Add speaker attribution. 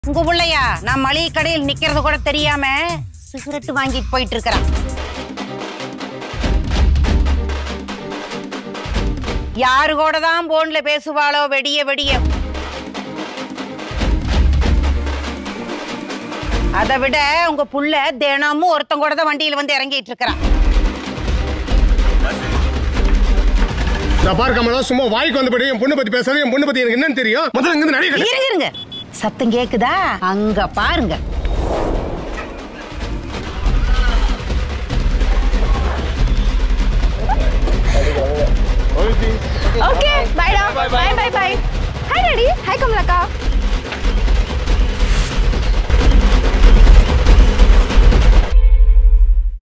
Speaker 1: உங்க புள்ளையா நான் மளிகை கடையில் நிக்கிறது கூட தெரியாம சிகரெட் வாங்கிட்டு போயிட்டு இருக்கிறான் யாரு கூட தான் போன்ல பேசுவாளோ வெடிய வெடிய அதை விட உங்க புள்ள தினமும் ஒருத்தன் கூட தான் வண்டியில வந்து இறங்கிட்டு இருக்கிறான்
Speaker 2: நான் பாரு கமலா சும்மா வாய்க்கு வந்தபடி என் பொண்ணு பத்தி பேசாத என் பொண்ணு பத்தி எனக்கு என்னன்னு தெரியும் முதல்ல இங்க நிறைய
Speaker 1: இருங்க இருங்க சத்தம் கேக்குதா அங்க பாருங்க
Speaker 3: Okay, bye, da. Bye, bye, bye. Hi, Daddy. Hi, Kamalaka.